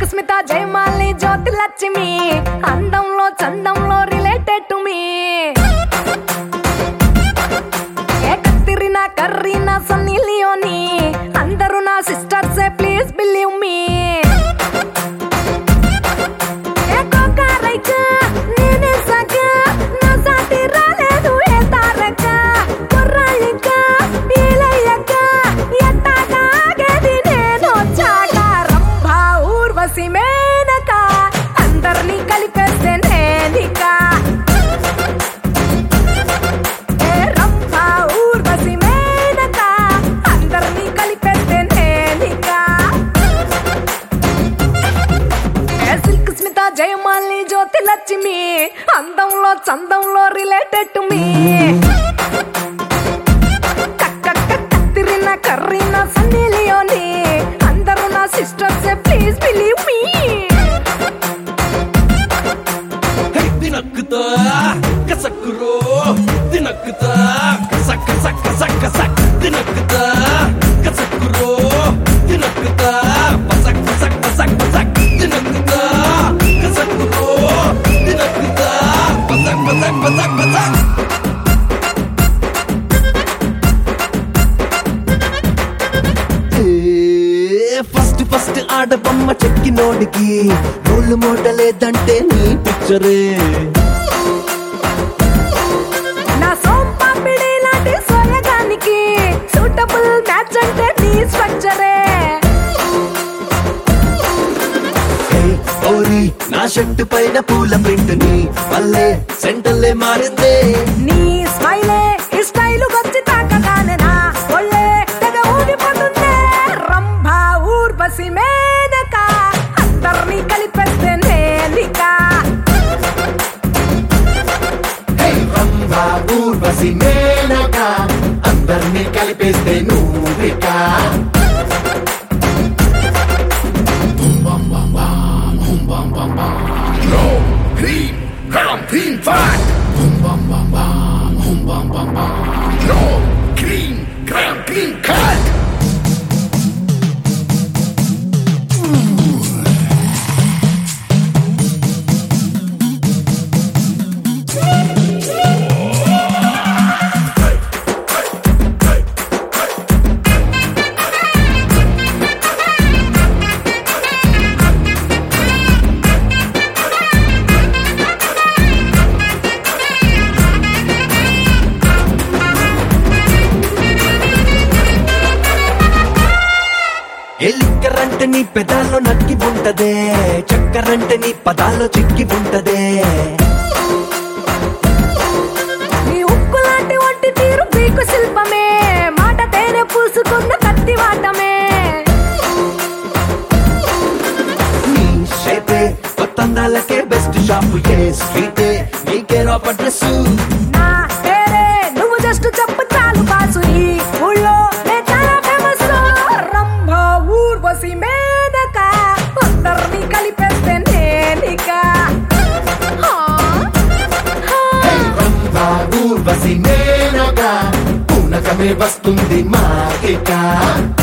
Silk Smitha Jayamali Jyothi Lakshmi అందంలో చందంలో related to me ఏ కత్తిరినా కర్రీనా సన్నీ లియోని అందరూ నా సిస్టర్సే ప్లీజ్ బిలీవ్ మీ ఏ కోకారైక నేనే సగ నా సాటి రాలేదు ఏ తారక కుర్రాళ్ళిక ఈలయ్యక ఎట్టాగాగేది నేను వచ్చాక రంభ ఊర్వశి మేనక అందరినీ కలిపేస్తే నేనిక ఏ రంభ ఊర్వశి మేనక అందరినీ కలిపేస్తే నేనిక ఏ సిల్క్ స్మిత జయమాలి జ్యోతి లక్ష్మి అందంలో చందంలో related to me Katrina Kareena Sunny Leone అందరూ నా sisters please believe me hey తినక్కుతా కసక్కురో తినక్కుతా కసక్ కసక్ కసక్ కసక్ తినక్కుతా కసక్కురో తినక్కుతా పసక్ పసక్ పసక్ పసక్ తినక్కుతా కసక్కురో తినక్కుతా పసక్ పసక్ పసక్ పసక్ ఫస్ట్ ఫస్ట్ ఆడబొమ్మ చెక్కినోడికి రోల్ మోడలేదంటే నీ పిక్చరే నా సోంపాపిడి లాంటి సోయగానికి సూటబుల్ మ్యాచ్ అంటే నీ స్ట్రక్చరే హే ఓరి నా షర్టు పైన పూల ప్రింట్ ని వల్లే సెంటల్లే మారిందే నీ స్మైలే ఈ స్టైలు వచ్చి తాకగానే నా ఒళ్ళే తెగ ఊగిపోతుందే రంభ ఊర్వశి మేనక అందరినీ కలిపేస్తే నేనిక హే రంభ ఊర్వశి మేనక అందర్నీ కలిపేస్తే నువ్వికా Clean, come clean fat. Boom bam bam bam, boom bam bam bam. No, clean, come clean cut. ఎలిక్కరంటే నీ పెదాల్లో నక్కి ఉంటదే చక్కరంటే నీ పదాల్లో చిక్కి ఉంటదే నీ ఉక్కు లాంటి ఒంటి తీరు పీకు శిల్పమే మాట తేనె పూసుకున్న కత్తి వాటమే నీ షేపే కొత్తందాలకే బెస్ట్ షాప్ ఏ స్ట్రీటే నీకే రాప్ అడ్రస్ నా పేరే నువ్వు జస్ట్ చెప్పు చాలు బాసు ఈ ఊళ్ళో నే చాలా ఫేమస్ రంభ ఊర్వశి మేనక అందరినీ కలిపేస్తే నేనిక హా, హా. ఊర్వశి మేనగా పూనకమే వస్తుంది మాకిక